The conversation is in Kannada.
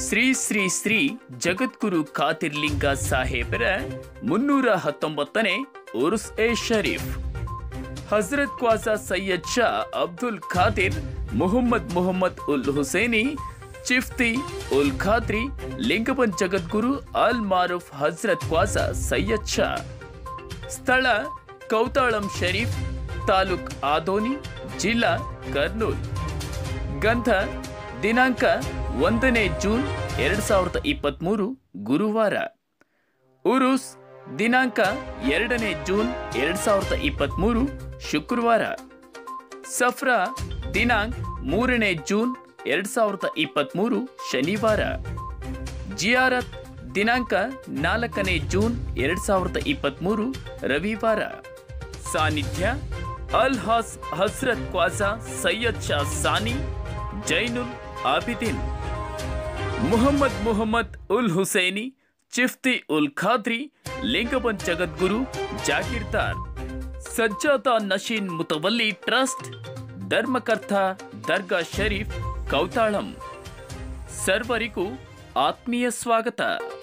ಶ್ರೀ ಶ್ರೀ ಶ್ರೀ ಜಗದ್ಗುರು ಖಾತಿರ್ಲಿಂಗ ಸಾಹೇಬರ ಮುನ್ನೂರ ಹತ್ತೊಂಬತ್ತನೇ ಉರ್ಸ್ ಎ ಶರೀಫ್ ಹಜರತ್ ಕ್ವಾಜಾ ಸೈಯದ್ ಶಾ ಅಬ್ದುಲ್ ಖಾದಿರ್ ಮುಹಮ್ಮದ್ ಮುಹಮ್ಮದ್ ಉಲ್ ಹುಸೇನಿ ಚಿಫ್ತಿ ಉಲ್ ಖಾದ್ರಿ ಲಿಂಗಬನ್ ಜಗದ್ಗುರು ಅಲ್ ಮಾರುಫ್ ಹಜರತ್ ಕ್ವಾಜಾ ಸೈಯದ್ ಶಾ ಸ್ಥಳ ಕೌತಾಳಂ ಶರೀಫ್ ತಾಲೂಕ್ ಆದೋನಿ ಜಿಲ್ಲಾ ಕರ್ನೂಲ್ ಗಂಧ ದಿನಾಂಕ ಒಂದನೇ ಜೂನ್ ಎರಡ್ ಸಾವಿರದ ಇಪ್ಪತ್ತ್ಮೂರು ಗುರುವಾರ ಉರುಸ್ ದಿನಾಂಕ ಎರಡನೇ ಜೂನ್ ಎರಡ್ ಸಾವಿರದ ಇಪ್ಪತ್ತ್ಮೂರು ಶುಕ್ರವಾರ ಸಫ್ರಾ ದಿನಾಂಕ ಮೂರನೇ ಜೂನ್ ಎರಡ್ ಸಾವಿರದ ಇಪ್ಪತ್ತ್ಮೂರು ಶನಿವಾರ ಜಿಯಾರತ್ ದಿನಾಂಕ ನಾಲ್ಕನೇ ಜೂನ್ ಎರಡ್ ಸಾವಿರದ ಇಪ್ಪತ್ತ್ಮೂರು ರವಿವಾರ ಸಾನ್ನಿಧ್ಯ ಅಲ್ ಹಾಸ್ ಹಸ್ರತ್ ಕ್ವಾಜಾ ಸೈಯದ್ ಶಾ ಸಾನಿ ಜೈನುಲ್ ಆಬಿದಿನ್ ಮುಹಮ್ಮದ್ ಮುಹಮ್ಮದ್ ಉಲ್ ಹುಸೈನಿ ಚಿಫ್ತಿ ಉಲ್ ಖಾದ್ರಿ ಲಿಂಗಬನ್ ಜಗದ್ಗುರು ಜಾಗೀರ್ದಾರ್ ಸಜ್ಜಾದ ನಶೀನ್ ಮುತವಲ್ಲಿ ಟ್ರಸ್ಟ್ ಧರ್ಮಕರ್ತ ದರ್ಗಾ ಶರೀಫ್ ಕೌತಾಳಂ ಸರ್ವರಿಗೂ ಆತ್ಮೀಯ ಸ್ವಾಗತ